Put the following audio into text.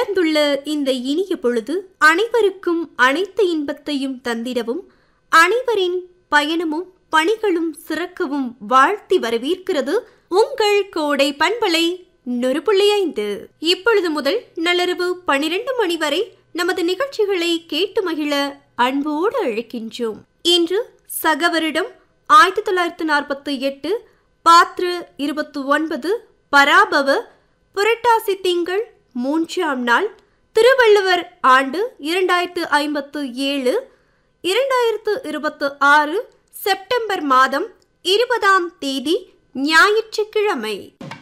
மலர்ந்துள்ள இந்த இனிய பொழுது அனைவருக்கும் அனைத்து இன்பத்தையும் தந்திடவும் அனைவரின் பயணமும் பணிகளும் சிறக்கவும் வாழ்த்தி வரவேற்கிறது உங்கள் கோடை பண்பலை நொறுபுள்ளி ஐந்து இப்பொழுது முதல் நள்ளிரவு பனிரெண்டு மணி வரை நமது நிகழ்ச்சிகளை கேட்டு மகிழ அன்போடு அழைக்கின்றோம் இன்று சக வருடம் ஆயிரத்தி தொள்ளாயிரத்தி நாற்பத்தி எட்டு பாத்ரு இருபத்தி ஒன்பது பராபவ புரட்டாசி திங்கள் மூன்றாம் நாள் திருவள்ளுவர் ஆண்டு இரண்டாயிரத்து ஐம்பத்து ஏழு இரண்டாயிரத்து இருபத்து ஆறு செப்டம்பர் மாதம் இருபதாம் தேதி ஞாயிற்றுக்கிழமை